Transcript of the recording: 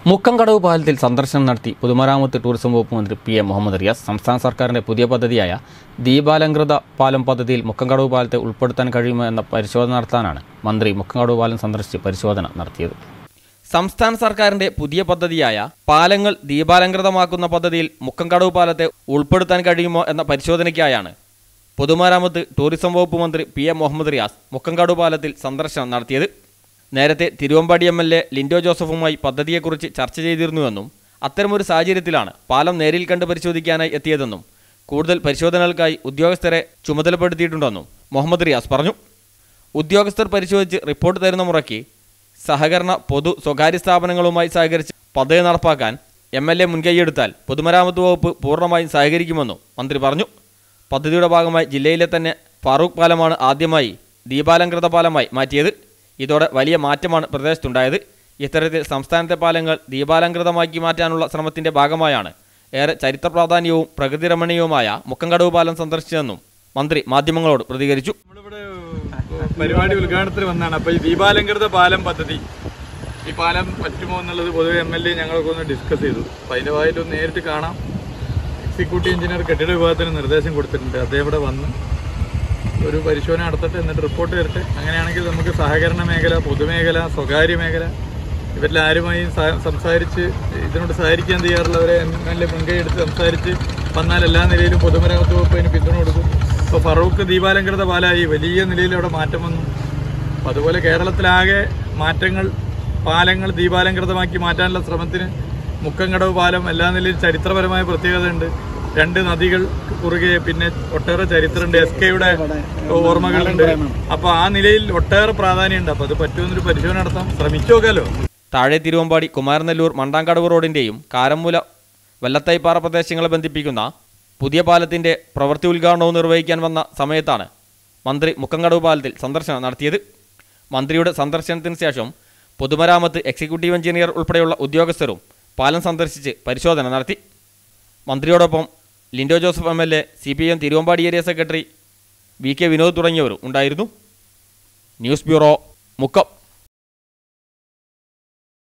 മുക്കംകടവ് പാലത്തിൽ സന്ദർശനം നടത്തി പൊതുമരാമത്ത് ടൂറിസം വകുപ്പ് മന്ത്രി പി എ മുഹമ്മദ് റിയാസ് സംസ്ഥാന സർക്കാരിന്റെ പുതിയ പദ്ധതിയായ ദീപാലങ്കൃത പാലം പദ്ധതിയിൽ മുക്കംകടവ് പാലത്തെ ഉൾപ്പെടുത്താൻ കഴിയുമോ എന്ന പരിശോധന നടത്താനാണ് മന്ത്രി മുക്കംകടവ് പാലം സന്ദർശിച്ച് പരിശോധന നടത്തിയത് സംസ്ഥാന സർക്കാരിന്റെ പുതിയ പദ്ധതിയായ പാലങ്ങൾ ദീപാലങ്കൃതമാക്കുന്ന പദ്ധതിയിൽ മുക്കംകടവ് പാലത്തെ ഉൾപ്പെടുത്താൻ കഴിയുമോ എന്ന പരിശോധനയ്ക്കായാണ് പൊതുമരാമത്ത് ടൂറിസം വകുപ്പ് മന്ത്രി പി എ മുഹമ്മദ് റിയാസ് മുക്കംകടവ് പാലത്തിൽ സന്ദർശനം നടത്തിയത് നേരത്തെ Thiruvambadi M L A Lindo ജോസഫുമായി പദ്ധതിയെക്കുറിച്ച് ചർച്ച ചെയ്തിരുന്നുവെന്നും അത്തരമൊരു സാഹചര്യത്തിലാണ് പാലം നേരിൽ കണ്ട് പരിശോധിക്കാനായി എത്തിയതെന്നും കൂടുതൽ പരിശോധനകൾക്കായി ഉദ്യോഗസ്ഥരെ ചുമതലപ്പെടുത്തിയിട്ടുണ്ടെന്നും മുഹമ്മദ് റിയാസ് പറഞ്ഞു ഉദ്യോഗസ്ഥർ പരിശോധിച്ച് റിപ്പോർട്ട് തരുന്ന മുറയ്ക്ക് സഹകരണ പൊതു സ്വകാര്യ സ്ഥാപനങ്ങളുമായി സഹകരിച്ച് പദ്ധതി നടപ്പാക്കാൻ എം എൽ എ മുൻകൈയെടുത്താൽ പൊതുമരാമത്ത് വകുപ്പ് പൂർണ്ണമായും സഹകരിക്കുമെന്നും മന്ത്രി പറഞ്ഞു പദ്ധതിയുടെ ഭാഗമായി ജില്ലയിലെ തന്നെ ഫാറൂഖ് പാലമാണ് ആദ്യമായി ദീപാലങ്കൃത പാലമായി മാറ്റിയത് ഇതോടെ വലിയ മാറ്റമാണ് പ്രദേശത്തുണ്ടായത് ഇത്തരത്തിൽ സംസ്ഥാനത്തെ പാലങ്ങൾ ദീപാലങ്കൃതമാക്കി മാറ്റാനുള്ള ശ്രമത്തിന്റെ ഭാഗമായാണ് ഏറെ ചരിത്ര പ്രാധാന്യവും പ്രകൃതി രമണീയവുമായ മുക്കംകടവ് പാലം സന്ദർശിച്ചതെന്നും മന്ത്രി മാധ്യമങ്ങളോട് പ്രതികരിച്ചു നമ്മളിവിടെ പരിപാടി ഉദ്ഘാടനത്തിന് വന്നാണ് അപ്പൊ ഈ ദീപാലങ്കൃത പാലം പദ്ധതി ഈ പാലം പറ്റുമോ എന്നുള്ളത് പൊതുവെ എം എൽ എ ഞങ്ങളൊക്കെ ഒന്ന് ഡിസ്കസ് ചെയ്തു അപ്പൊ അതിന്റെ ഭാഗമായിട്ട് ഒന്ന് നേരിട്ട് കാണാം എക്സിക്യൂട്ടീവ് എഞ്ചിനീയർ കെട്ടിട വിഭാഗത്തിന് നിർദ്ദേശം കൊടുത്തിട്ടുണ്ട് അദ്ദേഹം ഇവിടെ വന്ന് ഒരു പരിശോധന നടത്തട്ടെ എന്നിട്ട് റിപ്പോർട്ട് തരട്ടെ അങ്ങനെയാണെങ്കിൽ നമുക്ക് സഹകരണ മേഖല പൊതുമേഖല സ്വകാര്യ മേഖല ഇവരിൽ ആരുമായും സഹ- സംസാരിച്ച് ഇതിനോട് സഹകരിക്കാൻ തയ്യാറുള്ളവരെ എം എൽ എ മുൻകൈ എടുത്ത് സംസാരിച്ച് വന്നാൽ എല്ലാ നിലയിലും പൊതുമരാമത്ത് വകുപ്പ് അതിന് പിന്തുണ കൊടുക്കും ഇപ്പോൾ ഫറൂഖ് ദീപാലങ്കൃത പാലായി വലിയ നിലയിൽ അവിടെ മാറ്റം വന്നു അപ്പം അതുപോലെ കേരളത്തിലാകെ മാറ്റങ്ങൾ പാലങ്ങൾ ദീപാലങ്കൃതമാക്കി മാറ്റാനുള്ള ശ്രമത്തിന് മുക്കംകടവ് പാലം എല്ലാ നിലയിലും ചരിത്രപരമായ പ്രത്യേകതയുണ്ട് രണ്ട് നദികൾ കുറുകെ പിന്നെ ഒട്ടേറെ ചരിത്രമുണ്ട് എസ് കെയുടെ ഓർമ്മകളുണ്ട് അപ്പൊ ആ നിലയിൽ ഒട്ടേറെ പ്രാധാന്യമുണ്ട് അപ്പൊ അത് പറ്റുമെന്നൊരു പരിശോധന നടത്താം ശ്രമിച്ചു നോക്കാലോ താഴെ തിരുവമ്പാടി കുമാരനെല്ലൂർ മണ്ടാങ്കടവ് റോഡിന്റെയും കാരമ്മൂല വെള്ളത്തൈപ്പാറ പ്രദേശങ്ങളെ ബന്ധിപ്പിക്കുന്ന പുതിയ പാലത്തിന്റെ പ്രവൃത്തി ഉദ്ഘാടനവും നിർവഹിക്കാൻ വന്ന സമയത്താണ് മന്ത്രി മുക്കങ്കടവ് പാലത്തിൽ സന്ദർശനം നടത്തിയത് മന്ത്രിയുടെ സന്ദർശനത്തിന് ശേഷം പൊതുമരാമത്ത് എക്സിക്യൂട്ടീവ് എഞ്ചിനീയർ ഉൾപ്പെടെയുള്ള ഉദ്യോഗസ്ഥരും പാലം സന്ദർശിച്ച് പരിശോധന നടത്തി മന്ത്രിയോടൊപ്പം Lindo Joseph M L A C P M Thiruvambadi area secretary V K Vinod തുടങ്ങിയവരും ഉണ്ടായിരുന്നു ന്യൂസ് ബ്യൂറോ മുക്കം